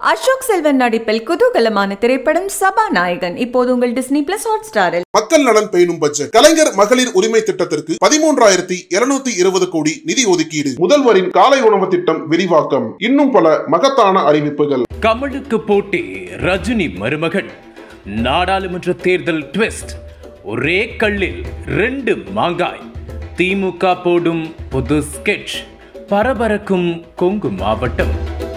அசோக் செல்வன் நடிப்பில் குதூகலமான திரைப்படம் சபாநாயகன் இப்போது உங்கள் டிஸ்னி பிளஸ் ஹாட் ஸ்டாரில் மக்கள் நலன் பேணும் பட்ஜெட் கலைஞர் மகளிர் உரிமை திட்டத்திற்கு பதிமூன்றாயிரத்தி இருநூத்தி இருபது கோடி நிதி ஒதுக்கீடு முதல்வரின் காலை உணவு திட்டம் விரிவாக்கம் இன்னும் பல மகத்தான அறிவிப்புகள் கமலுக்கு போட்டி ரஜினி மருமகன் நாடாளுமன்ற தேர்தல் ட்விஸ்ட் ஒரே கல்லில் ரெண்டு மாங்காய் திமுக போடும் புது ஸ்கெட்ச் பரபரக்கும் கொங்கு மாவட்டம்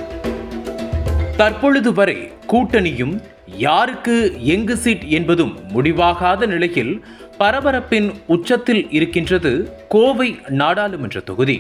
தற்பொழுது வரை கூட்டணியும் யாருக்கு எங்கு சீட் என்பதும் முடிவாகாத நிலையில் பரபரப்பின் உச்சத்தில் இருக்கின்றது கோவை நாடாளுமன்ற தொகுதி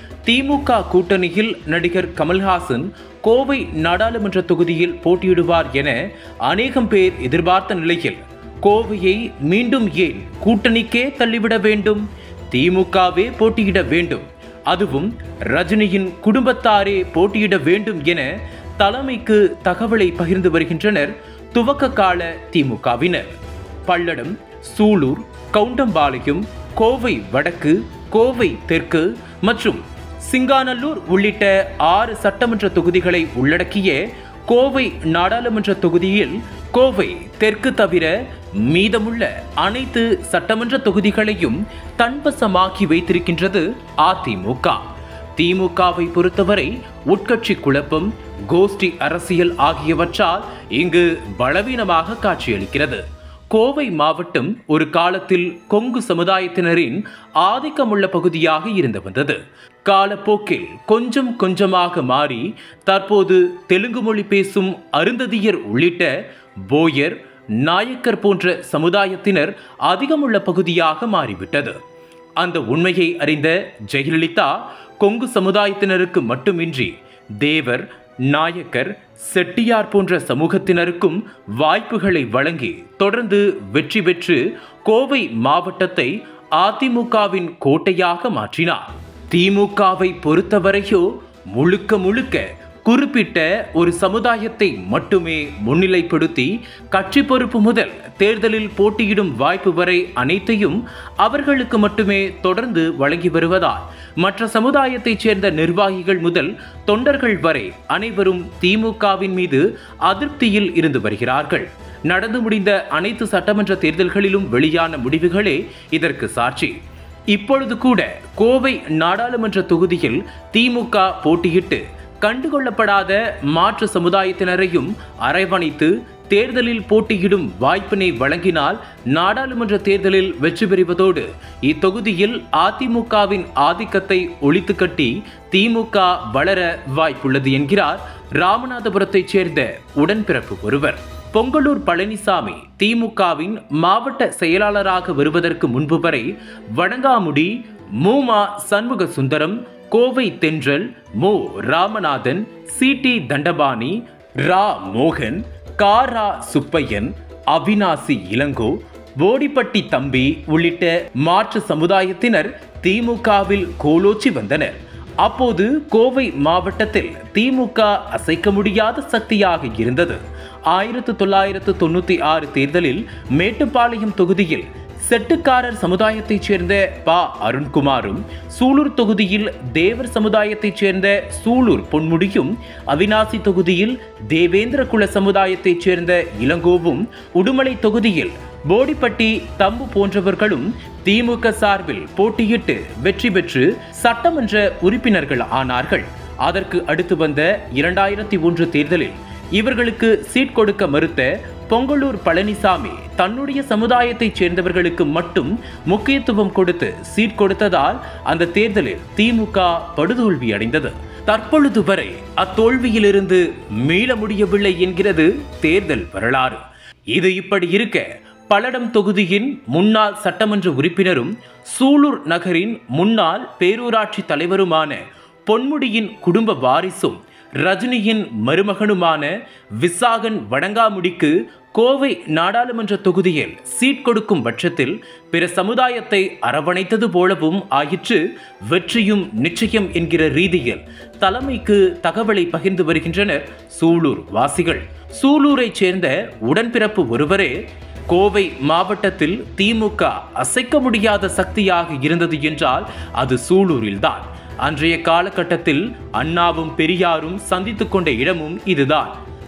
திமுக கூட்டணியில் நடிகர் கமல்ஹாசன் கோவை நாடாளுமன்ற தொகுதியில் போட்டியிடுவார் என அநேகம் பேர் எதிர்பார்த்த நிலையில் கோவையை மீண்டும் ஏன் கூட்டணிக்கே தள்ளிவிட வேண்டும் திமுகவே போட்டியிட வேண்டும் அதுவும் ரஜினியின் குடும்பத்தாரே போட்டியிட வேண்டும் என தலைமைக்கு தகவலை பகிர்ந்து வருகின்றனர் துவக்க கால திமுகவினர் பல்லடம் சூலூர் கவுண்டம்பாளையம் கோவை வடக்கு கோவை தெற்கு மற்றும் சிங்காநல்லூர் உள்ளிட்ட ஆறு சட்டமன்ற தொகுதிகளை உள்ளடக்கிய கோவை நாடாளுமன்ற தொகுதியில் கோவை தெற்கு தவிர மீதமுள்ள அனைத்து சட்டமன்ற தொகுதிகளையும் தன்வசமாக்கி வைத்திருக்கின்றது அதிமுக திமுகவை பொறுத்தவரை உட்கட்சி குழப்பம் கோஷ்டி அரசியல் ஆகியவற்றால் இங்கு பலவீனமாக காட்சியளிக்கிறது கோவை மாவட்டம் ஒரு காலத்தில் கொங்கு சமுதாயத்தினரின் ஆதிக்கமுள்ள பகுதியாக இருந்து வந்தது காலப்போக்கில் கொஞ்சம் கொஞ்சமாக மாறி தற்போது தெலுங்கு மொழி பேசும் அருந்ததியர் உள்ளிட்ட போயர் நாயக்கர் போன்ற சமுதாயத்தினர் அதிகமுள்ள பகுதியாக மாறிவிட்டது அந்த உண்மையை அறிந்த ஜெயலலிதா கொங்கு சமுதாயத்தினருக்கு மட்டுமின்றி தேவர் நாயக்கர் செட்டியார் போன்ற சமூகத்தினருக்கும் வாய்ப்புகளை வழங்கி தொடர்ந்து வெற்றி பெற்று கோவை மாவட்டத்தை அதிமுகவின் கோட்டையாக மாற்றினார் திமுகவை பொறுத்தவரையோ முழுக்க முழுக்க குறிப்பிட்ட ஒரு சமுதாயத்தை மட்டுமே முன்னிலைப்படுத்தி கட்சி பொறுப்பு முதல் தேர்தலில் போட்டியிடும் வாய்ப்பு வரை அனைத்தையும் அவர்களுக்கு மட்டுமே தொடர்ந்து வழங்கி வருவதால் மற்ற சமுதாயத்தைச் சேர்ந்த நிர்வாகிகள் முதல் தொண்டர்கள் வரை அனைவரும் திமுகவின் மீது அதிருப்தியில் இருந்து வருகிறார்கள் நடந்து முடிந்த அனைத்து சட்டமன்ற தேர்தல்களிலும் வெளியான முடிவுகளே இதற்கு சாட்சி இப்பொழுது கூட கோவை நாடாளுமன்ற தொகுதியில் திமுக போட்டியிட்டு கண்டுகொள்ளப்படாத மாற்று சமுதாயத்தினரையும் அரவணைத்து தேர்தலில் போட்டியிடும் வாய்ப்பினை வழங்கினால் நாடாளுமன்ற தேர்தலில் வெற்றி பெறுவதோடு இத்தொகுதியில் அதிமுகவின் ஆதிக்கத்தை ஒழித்து கட்டி திமுக வளர வாய்ப்புள்ளது என்கிறார் ராமநாதபுரத்தைச் சேர்ந்த உடன்பிறப்பு ஒருவர் பொங்கலூர் பழனிசாமி திமுகவின் மாவட்ட செயலாளராக வருவதற்கு முன்பு வரை வணங்காமுடி மூமா சண்முக சுந்தரம் கோவை தென்றல் மு ராமநாதன் சி டி தண்டபாணி ரா மோகன் காரா சுப்பையன் அவினாசி இளங்கோ போடிப்பட்டி தம்பி உள்ளிட்ட மாற்று சமுதாயத்தினர் திமுகவில் கோலோச்சி வந்தனர் அப்போது கோவை மாவட்டத்தில் திமுக அசைக்க முடியாத சக்தியாக இருந்தது ஆயிரத்து தொள்ளாயிரத்து தொண்ணூத்தி ஆறு தேர்தலில் மேட்டுப்பாளையம் தொகுதியில் செட்டுக்காரர் சமுதாயத்தைச் சேர்ந்த ப அருண்குமாரும் சூலூர் தொகுதியில் தேவர் சமுதாயத்தைச் சேர்ந்த சூலூர் பொன்முடியும் அவினாசி தொகுதியில் தேவேந்திர குல சமுதாயத்தைச் சேர்ந்த இளங்கோவும் உடுமலை தொகுதியில் போடிப்பட்டி தம்பு போன்றவர்களும் திமுக சார்பில் போட்டியிட்டு வெற்றி பெற்று சட்டமன்ற உறுப்பினர்கள் ஆனார்கள் அதற்கு அடுத்து வந்த இரண்டாயிரத்தி ஒன்று தேர்தலில் இவர்களுக்கு சீட் கொடுக்க மறுத்த பொங்கலூர் பழனிசாமி தன்னுடைய சமுதாயத்தைச் சேர்ந்தவர்களுக்கு மட்டும் முக்கியத்துவம் கொடுத்து சீட் கொடுத்ததால் அந்த தேர்தலில் திமுக படுதோல்வி அடைந்தது தற்பொழுது வரை அத்தோல்வியிலிருந்து மீள முடியவில்லை என்கிறது தேர்தல் வரலாறு இது இப்படி இருக்க பல்லடம் தொகுதியின் முன்னாள் சட்டமன்ற உறுப்பினரும் சூலூர் நகரின் முன்னாள் பேரூராட்சி தலைவருமான பொன்முடியின் குடும்ப வாரிசும் ரஜினியின் மருமகனுமான விசாகன் வடங்காமுடிக்கு கோவை நாடாளுமன்ற தொகுதியில் சீட் கொடுக்கும் பட்சத்தில் பிற சமுதாயத்தை அரவணைத்தது போலவும் ஆயிற்று வெற்றியும் நிச்சயம் என்கிற ரீதியில் தலைமைக்கு தகவலை பகிர்ந்து வருகின்றனர் சூலூர் வாசிகள் சூலூரைச் சேர்ந்த உடன்பிறப்பு ஒருவரே கோவை மாவட்டத்தில் திமுக அசைக்க முடியாத சக்தியாக இருந்தது என்றால் அது சூலூரில்தான் அன்றைய காலகட்டத்தில் அண்ணாவும் பெரியாரும் சந்தித்துக் கொண்ட இடமும் இதுதான்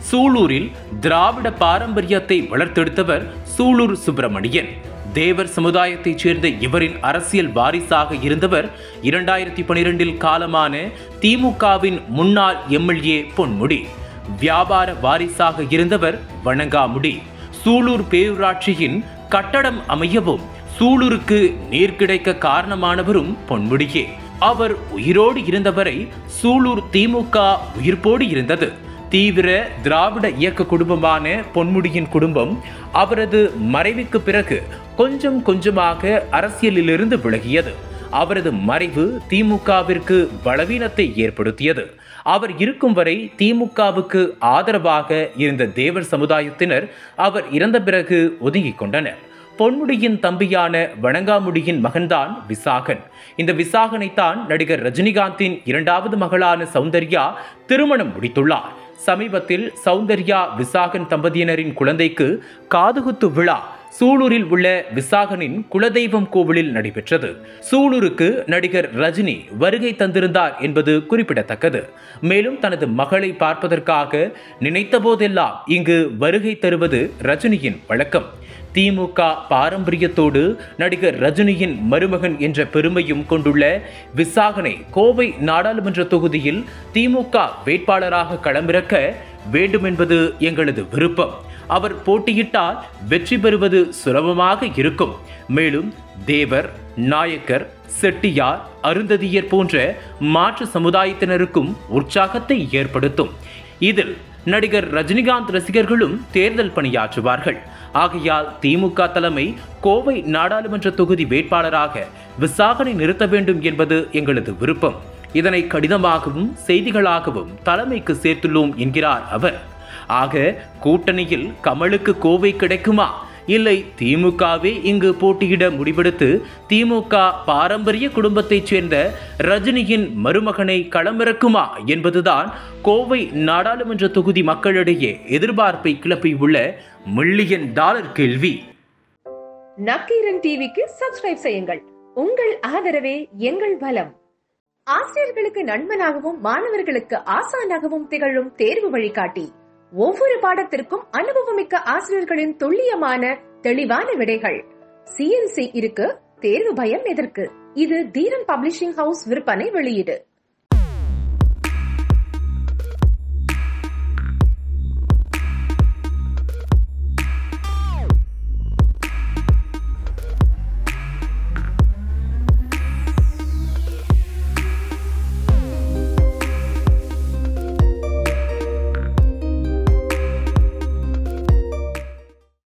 சூலூரில் திராவிட பாரம்பரியத்தை வளர்த்தெடுத்தவர் சூலூர் சுப்பிரமணியன் தேவர் சமுதாயத்தைச் சேர்ந்த இவரின் அரசியல் வாரிசாக இருந்தவர் இரண்டாயிரத்தி பனிரெண்டில் காலமான திமுகவின் முன்னாள் எம்எல்ஏ பொன்முடி வியாபார வாரிசாக இருந்தவர் வணங்காமுடி சூலூர் பேரூராட்சியின் கட்டடம் அமையவும் சூலூருக்கு நீர் கிடைக்க காரணமானவரும் பொன்முடியே அவர் உயிரோடு இருந்தவரை சூலூர் திமுக உயிர்ப்போடு இருந்தது தீவிர திராவிட இயக்க குடும்பமான பொன்முடியின் குடும்பம் அவரது மறைவுக்கு பிறகு கொஞ்சம் கொஞ்சமாக அரசியலிலிருந்து விலகியது அவரது மறைவு திமுகவிற்கு பலவீனத்தை ஏற்படுத்தியது அவர் இருக்கும் வரை திமுகவுக்கு ஆதரவாக இருந்த தேவர் சமுதாயத்தினர் அவர் இறந்த பிறகு ஒதுங்கிக் கொண்டனர் பொன்முடியின் தம்பியான வணங்காமுடியின் மகன்தான் விசாகன் இந்த விசாகனைத்தான் நடிகர் ரஜினிகாந்தின் இரண்டாவது மகளான சௌந்தர்யா திருமணம் முடித்துள்ளார் சமீபத்தில் சௌந்தர்யா விசாகன் தம்பதியினரின் குழந்தைக்கு காதுகுத்து விழா சூலூரில் உள்ள விசாகனின் குலதெய்வம் கோவிலில் நடைபெற்றது சூலூருக்கு நடிகர் ரஜினி வருகை தந்திருந்தார் என்பது குறிப்பிடத்தக்கது மேலும் தனது மகளை பார்ப்பதற்காக நினைத்த போதெல்லாம் இங்கு வருகை தருவது ரஜினியின் வழக்கம் திமுக பாரம்பரியத்தோடு நடிகர் ரஜினியின் மருமகன் என்ற பெருமையும் கொண்டுள்ள விசாகனை கோவை நாடாளுமன்ற தொகுதியில் திமுக வேட்பாளராக களமிறக்க வேண்டுமென்பது எங்களது விருப்பம் அவர் போட்டியிட்டால் வெற்றி பெறுவது சுலபமாக இருக்கும் மேலும் தேவர் நாயக்கர் செட்டியார் அருந்ததியர் போன்ற மாற்று சமுதாயத்தினருக்கும் உற்சாகத்தை ஏற்படுத்தும் இதில் நடிகர் ரஜினிகாந்த் ரசிகர்களும் தேர்தல் பணியாற்றுவார்கள் ஆகையால் திமுக தலைமை கோவை நாடாளுமன்ற தொகுதி வேட்பாளராக விசாகனை நிறுத்த வேண்டும் என்பது எங்களது விருப்பம் இதனை கடிதமாகவும் செய்திகளாகவும் தலைமைக்கு சேர்த்துள்ளோம் என்கிறார் அவர் ஆக கூட்டணியில் கமலுக்கு கோவை கிடைக்குமா இல்லை திமுகவே இங்கு போட்டியிட முடிவெடுத்து திமுக பாரம்பரிய குடும்பத்தைச் சேர்ந்த ரஜினியின் மருமகனை களமிறக்குமா என்பதுதான் கோவை நாடாளுமன்ற தொகுதி மக்களிடையே எதிர்பார்ப்பை கிளப்பியுள்ள மில்லியன் டாலர் கேள்வி நக்கீரன் டிவிக்கு சப்ஸ்கிரைப் செய்யுங்கள் உங்கள் ஆதரவே எங்கள் பலம் ஆசிரியர்களுக்கு நண்பனாகவும் மாணவர்களுக்கு ஆசானாகவும் திகழும் தேர்வு வழிகாட்டி ஒவ்வொரு பாடத்திற்கும் அனுபவமிக்க ஆசிரியர்களின் துல்லியமான தெளிவான விடைகள் சிஎன்சி இருக்கு தேர்வு பயம் எதற்கு இது தீரன் பப்ளிஷிங் ஹவுஸ் விற்பனை வெளியீடு